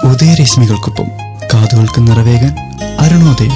ഉദയരശ്മികൾക്കൊപ്പം കാതുകൾക്ക് നിറവേകാൻ അരുണോദയം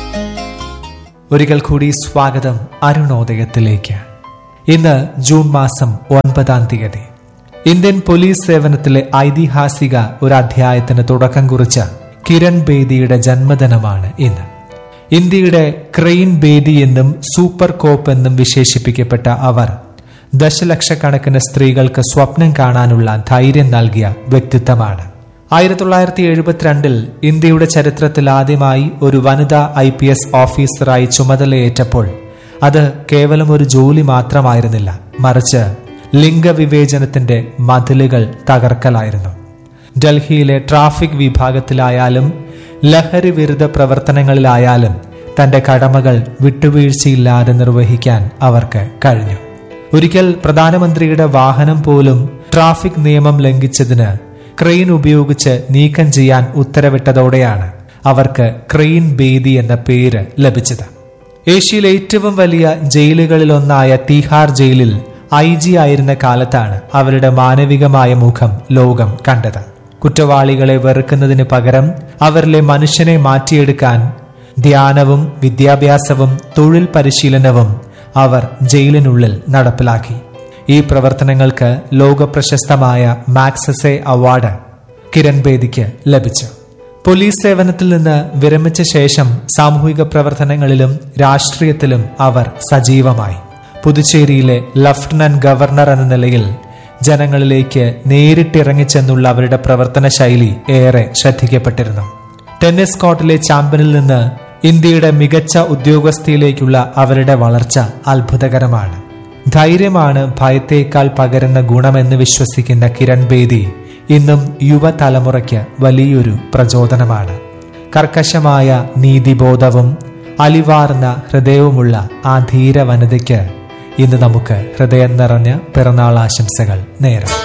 ഒരിക്കൽ കൂടി സ്വാഗതം അരുണോദയത്തിലേക്ക് ഇന്ന് ജൂൺ മാസം ഒൻപതാം തീയതി ഇന്ത്യൻ പോലീസ് സേവനത്തിലെ ഐതിഹാസിക ഒരു അധ്യായത്തിന് തുടക്കം കുറിച്ച കിരൺ ബേദിയുടെ ജന്മദിനമാണ് ഇന്ന് ഇന്ത്യയുടെ ക്രെയിൻ ബേദി എന്നും സൂപ്പർ കോപ്പ് എന്നും വിശേഷിപ്പിക്കപ്പെട്ട അവർ ദശലക്ഷക്കണക്കിന് സ്ത്രീകൾക്ക് സ്വപ്നം കാണാനുള്ള ധൈര്യം നൽകിയ വ്യക്തിത്വമാണ് ആയിരത്തി തൊള്ളായിരത്തി എഴുപത്തിരണ്ടിൽ ഇന്ത്യയുടെ ചരിത്രത്തിൽ ആദ്യമായി ഒരു വനിതാ ഐ പി എസ് ഓഫീസറായി ചുമതലയേറ്റപ്പോൾ അത് കേവലം ഒരു ജോലി മാത്രമായിരുന്നില്ല മറിച്ച് ലിംഗവിവേചനത്തിന്റെ മതിലുകൾ തകർക്കലായിരുന്നു ഡൽഹിയിലെ ട്രാഫിക് വിഭാഗത്തിലായാലും ലഹരി വിരുദ്ധ പ്രവർത്തനങ്ങളിലായാലും തന്റെ കടമകൾ വിട്ടുവീഴ്ചയില്ലാതെ നിർവഹിക്കാൻ അവർക്ക് കഴിഞ്ഞു ഒരിക്കൽ പ്രധാനമന്ത്രിയുടെ വാഹനം പോലും ട്രാഫിക് നിയമം ലംഘിച്ചതിന് ക്രെയിൻ ഉപയോഗിച്ച് നീക്കം ചെയ്യാൻ ഉത്തരവിട്ടതോടെയാണ് അവർക്ക് ക്രെയിൻ ബേദി എന്ന പേര് ലഭിച്ചത് ഏഷ്യയിലെ ഏറ്റവും വലിയ ജയിലുകളിലൊന്നായ തീഹാർ ജയിലിൽ ഐ ജി ആയിരുന്ന കാലത്താണ് അവരുടെ മാനവികമായ മുഖം ലോകം കണ്ടത് കുറ്റവാളികളെ വെറുക്കുന്നതിന് പകരം അവരിലെ മനുഷ്യനെ മാറ്റിയെടുക്കാൻ ധ്യാനവും വിദ്യാഭ്യാസവും തൊഴിൽ പരിശീലനവും അവർ ജയിലിനുള്ളിൽ നടപ്പിലാക്കി ഈ പ്രവർത്തനങ്ങൾക്ക് ലോക പ്രശസ്തമായ മാക്സസെ അവാർഡ് കിരൺ ബേദിക്ക് ലഭിച്ചു പോലീസ് സേവനത്തിൽ നിന്ന് വിരമിച്ച ശേഷം സാമൂഹിക പ്രവർത്തനങ്ങളിലും രാഷ്ട്രീയത്തിലും അവർ സജീവമായി പുതുച്ചേരിയിലെ ലഫ്റ്റനന്റ് ഗവർണർ എന്ന നിലയിൽ ജനങ്ങളിലേക്ക് നേരിട്ടിറങ്ങിച്ചെന്നുള്ള അവരുടെ പ്രവർത്തന ശൈലി ഏറെ ശ്രദ്ധിക്കപ്പെട്ടിരുന്നു ടെന്നീസ് കോർട്ടിലെ ചാമ്പ്യനിൽ നിന്ന് ഇന്ത്യയുടെ മികച്ച ഉദ്യോഗസ്ഥയിലേക്കുള്ള അവരുടെ വളർച്ച അത്ഭുതകരമാണ് ധൈര്യമാണ് ഭയത്തേക്കാൾ പകരുന്ന ഗുണമെന്ന് വിശ്വസിക്കുന്ന കിരൺ ബേദി ഇന്നും യുവതലമുറയ്ക്ക് വലിയൊരു പ്രചോദനമാണ് കർക്കശമായ നീതിബോധവും അലിവാർന്ന ഹൃദയവുമുള്ള ആ ധീര വനിതയ്ക്ക് ഇന്ന് നമുക്ക് ഹൃദയം നിറഞ്ഞ പിറന്നാൾ ആശംസകൾ നേരം